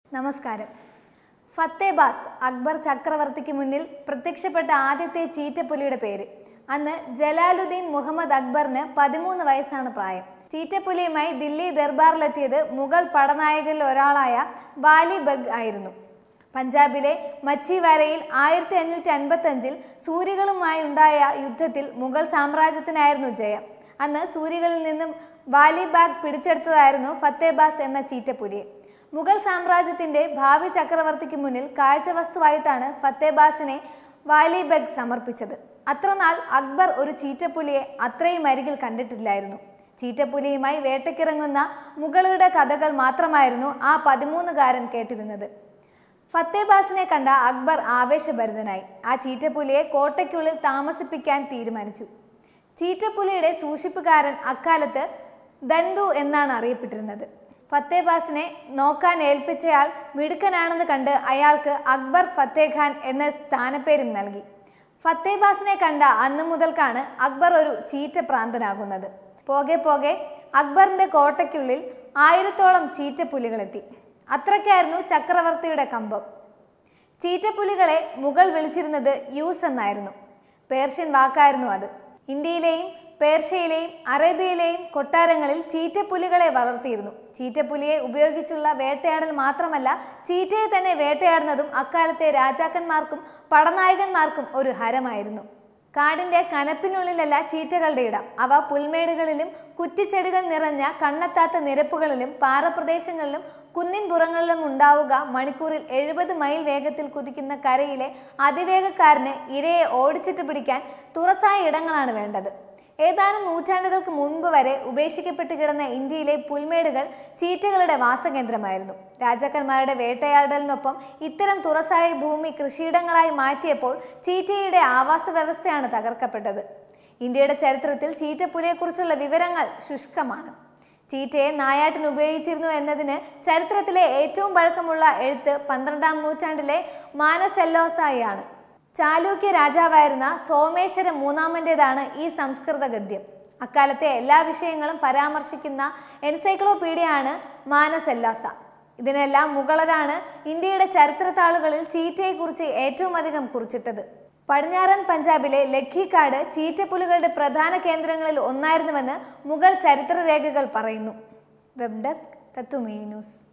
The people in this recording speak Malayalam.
നമസ്കാരം ഫത്തേബാസ് അക്ബർ ചക്രവർത്തിക്ക് മുന്നിൽ പ്രത്യക്ഷപ്പെട്ട ആദ്യത്തെ ചീറ്റപ്പുലിയുടെ പേര് അന്ന് ജലാലുദ്ദീൻ മുഹമ്മദ് അക്ബറിന് പതിമൂന്ന് വയസ്സാണ് പ്രായം ചീറ്റപ്പുലിയുമായി ദില്ലി ദർബാറിലെത്തിയത് മുഗൾ പടനായകരിൽ ഒരാളായ ബാലി ബഗ് ആയിരുന്നു പഞ്ചാബിലെ മച്ചിവാരയിൽ ആയിരത്തി അഞ്ഞൂറ്റി അൻപത്തഞ്ചിൽ സൂര്യകളുമായി ഉണ്ടായ യുദ്ധത്തിൽ മുഗൾ സാമ്രാജ്യത്തിനായിരുന്നു ജയം അന്ന് സൂര്യകളിൽ നിന്നും ബാലിബാഗ് പിടിച്ചെടുത്തതായിരുന്നു ഫത്തേബാസ് എന്ന ചീറ്റപ്പുലിയെ മുഗൾ സാമ്രാജ്യത്തിന്റെ ഭാവി ചക്രവർത്തിക്ക് മുന്നിൽ കാഴ്ചവസ്തുവായിട്ടാണ് ഫത്തേബാസിനെ വാലിബഗ് സമർപ്പിച്ചത് അത്രനാൾ അക്ബർ ഒരു ചീറ്റപ്പുലിയെ അത്രയും അരികിൽ കണ്ടിട്ടില്ലായിരുന്നു ചീറ്റപ്പുലിയുമായി വേട്ടയ്ക്കിറങ്ങുന്ന മുഗളുടെ കഥകൾ മാത്രമായിരുന്നു ആ പതിമൂന്നുകാരൻ കേട്ടിരുന്നത് ഫത്തേബാസിനെ കണ്ട അക്ബർ ആവേശഭരിതനായി ആ ചീറ്റപ്പുലിയെ കോട്ടയ്ക്കുള്ളിൽ താമസിപ്പിക്കാൻ തീരുമാനിച്ചു ചീറ്റപ്പുലിയുടെ സൂക്ഷിപ്പുകാരൻ അക്കാലത്ത് ദന്തു എന്നാണ് അറിയപ്പെട്ടിരുന്നത് ഫത്തേബാസിനെ നോക്കാൻ ഏൽപ്പിച്ചയാൾ മിടുക്കനാണെന്ന് കണ്ട് അയാൾക്ക് അക്ബർ ഫത്തേഖാൻ എന്ന സ്ഥാനപ്പേരും നൽകി ഫത്തേബാസിനെ കണ്ട അന്നു മുതൽക്കാണ് അക്ബർ ഒരു ചീറ്റ പ്രാന്തനാകുന്നത് പോകെ പോകെ അക്ബറിന്റെ കോട്ടയ്ക്കുള്ളിൽ ആയിരത്തോളം ചീറ്റപ്പുലികളെത്തി അത്രയ്ക്കായിരുന്നു ചക്രവർത്തിയുടെ കമ്പം ചീറ്റപ്പുലികളെ മുഗൾ വിളിച്ചിരുന്നത് യൂസ് എന്നായിരുന്നു പേർഷ്യൻ വാക്കായിരുന്നു അത് ഇന്ത്യയിലെയും പേർഷ്യയിലെയും അറേബ്യയിലെയും കൊട്ടാരങ്ങളിൽ ചീറ്റപ്പുലികളെ വളർത്തിയിരുന്നു ചീറ്റപ്പുലിയെ ഉപയോഗിച്ചുള്ള വേട്ടയാടൽ മാത്രമല്ല ചീറ്റയെ തന്നെ വേട്ടയാടുന്നതും അക്കാലത്തെ രാജാക്കന്മാർക്കും പടനായകന്മാർക്കും ഒരു ഹരമായിരുന്നു കാടിന്റെ കനപ്പിനുള്ളിലല്ല ചീറ്റകളുടെ ഇടം അവ പുൽമേടുകളിലും കുറ്റിച്ചെടികൾ നിറഞ്ഞ കണ്ണെത്താത്ത നിരപ്പുകളിലും പാറപ്രദേശങ്ങളിലും കുന്നിൻ പുറങ്ങളിലും ഉണ്ടാവുക മണിക്കൂറിൽ എഴുപത് മൈൽ വേഗത്തിൽ കുതിക്കുന്ന കരയിലെ അതിവേഗക്കാരന് ഇരയെ ഓടിച്ചിട്ട് പിടിക്കാൻ തുറസായ ഇടങ്ങളാണ് വേണ്ടത് ഏതാനും നൂറ്റാണ്ടുകൾക്ക് മുൻപ് വരെ ഉപേക്ഷിക്കപ്പെട്ട് കിടന്ന ഇന്ത്യയിലെ പുൽമേടുകൾ ചീറ്റകളുടെ വാസകേന്ദ്രമായിരുന്നു രാജാക്കന്മാരുടെ വേട്ടയാടലിനൊപ്പം ഇത്തരം തുറസായ ഭൂമി കൃഷിയിടങ്ങളായി മാറ്റിയപ്പോൾ ചീറ്റയുടെ ആവാസ വ്യവസ്ഥയാണ് തകർക്കപ്പെട്ടത് ഇന്ത്യയുടെ ചരിത്രത്തിൽ ചീറ്റപ്പുലിയെക്കുറിച്ചുള്ള വിവരങ്ങൾ ശുഷ്കമാണ് ചീറ്റയെ നായാട്ടിന് ഉപയോഗിച്ചിരുന്നു എന്നതിന് ചരിത്രത്തിലെ ഏറ്റവും പഴക്കമുള്ള എഴുത്ത് പന്ത്രണ്ടാം നൂറ്റാണ്ടിലെ മാനസെല്ലോസായിയാണ് ചാലൂക്യ രാജാവായിരുന്ന സോമേശ്വര മൂന്നാമൻ്റേതാണ് ഈ സംസ്കൃത ഗദ്യം അക്കാലത്തെ എല്ലാ വിഷയങ്ങളും പരാമർശിക്കുന്ന എൻസൈക്ലോപീഡിയയാണ് മാനസെല്ലാസ ഇതിനെല്ലാം മുഗളരാണ് ഇന്ത്യയുടെ ചരിത്രത്താളുകളിൽ ചീറ്റയെക്കുറിച്ച് ഏറ്റവും അധികം കുറിച്ചിട്ടത് പടിഞ്ഞാറൻ പഞ്ചാബിലെ ലഖിക്കാട് ചീറ്റപ്പുലികളുടെ പ്രധാന കേന്ദ്രങ്ങളിൽ ഒന്നായിരുന്നുവെന്ന് മുഗൾ ചരിത്രരേഖകൾ പറയുന്നു വെബ് ഡെസ്ക് തത്തുമീ ന്യൂസ്